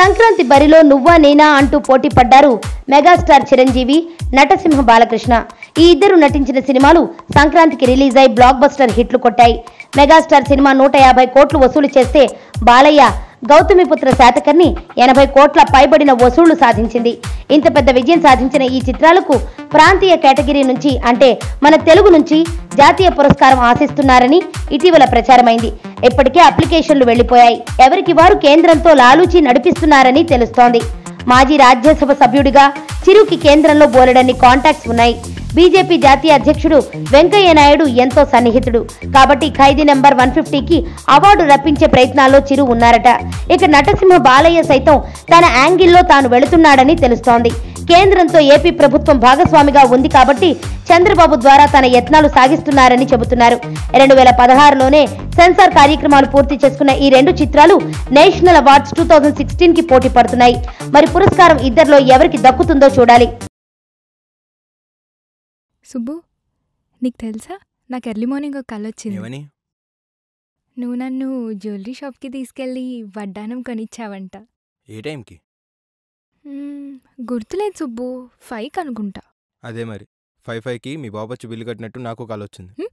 సంక్రాంతి బరిలో నువ్వా నేనా అంటూ పోటీ పడ్డారు మెగాస్టార్ చిరంజీవి నటసింహ బాలకృష్ణ ఈ ఇద్దరు నటించిన సినిమాలు సంక్రాంతికి రిలీజ్ అయి బ్లాక్ బస్టర్ హిట్లు కొట్టాయి మెగాస్టార్ సినిమా నూట యాభై కోట్లు వసూలు చేస్తే బాలయ్య గౌతమిపుత్ర శాతకర్ణి ఎనభై కోట్ల పైబడిన వసూళ్లు సాధించింది ఇంత పెద్ద విజయం సాధించిన ఈ చిత్రాలకు ప్రాంతీయ కేటగిరీ నుంచి అంటే మన తెలుగు నుంచి జాతీయ పురస్కారం ఆశిస్తున్నారని ఇటీవల ప్రచారమైంది ఇప్పటికే అప్లికేషన్లు వెళ్లిపోయాయి ఎవరికి వారు కేంద్రంతో లాలూచి నడిపిస్తున్నారని తెలుస్తోంది మాజీ రాజ్యసభ సభ్యుడిగా చిరుకి కేంద్రంలో బోలెడన్ని కాంటాక్ట్స్ ఉన్నాయి బీజేపీ జాతీయ అధ్యక్షుడు వెంకయ్య నాయుడు ఎంతో సన్నిహితుడు కాబట్టి ఖైదీ నెంబర్ వన్ ఫిఫ్టీకి అవార్డు రప్పించే ప్రయత్నాల్లో చిరు ఉన్నారట ఇక నటసింహ బాలయ్య సైతం తన యాంగిల్లో తాను వెళుతున్నాడని తెలుస్తోంది కేంద్రంతో ఏపీ ప్రభుత్వం భాగస్వామిగా ఉంది కాబట్టి చంద్రబాబు ద్వారా తన యత్నాలు సాగిస్తున్నారని చెబుతున్నారు రెండు వేల పదహారులోనే సెన్సార్ కార్యక్రమాలు పూర్తి చేసుకున్న ఈ రెండు చిత్రాలు national awards two thousand sixteen కి పోటీ పడుతున్నాయి మరి పురస్కారం ఇద్దరిలో ఎవరికి దక్కుతుందో చూడాలి సుబ్బు నీకు తెలుసా నాకు ఎర్లీ మార్నింగ్ ఒక కళ వచ్చింది ఏమని నువ్వు నన్ను జ్యువెలరీ షాప్కి తీసుకెళ్ళి వడ్డానం కొనిచ్చావంట ఏ టైంకి మ్మ్, గుర్తులేదు సుబ్బు ఫైవ్ అనుకుంటా అదే మరి ఫైవ్ ఫైవ్కి మీ బాబు వచ్చి బిల్లు కట్టినట్టు నాకు కాల్ వచ్చింది హ్మ్?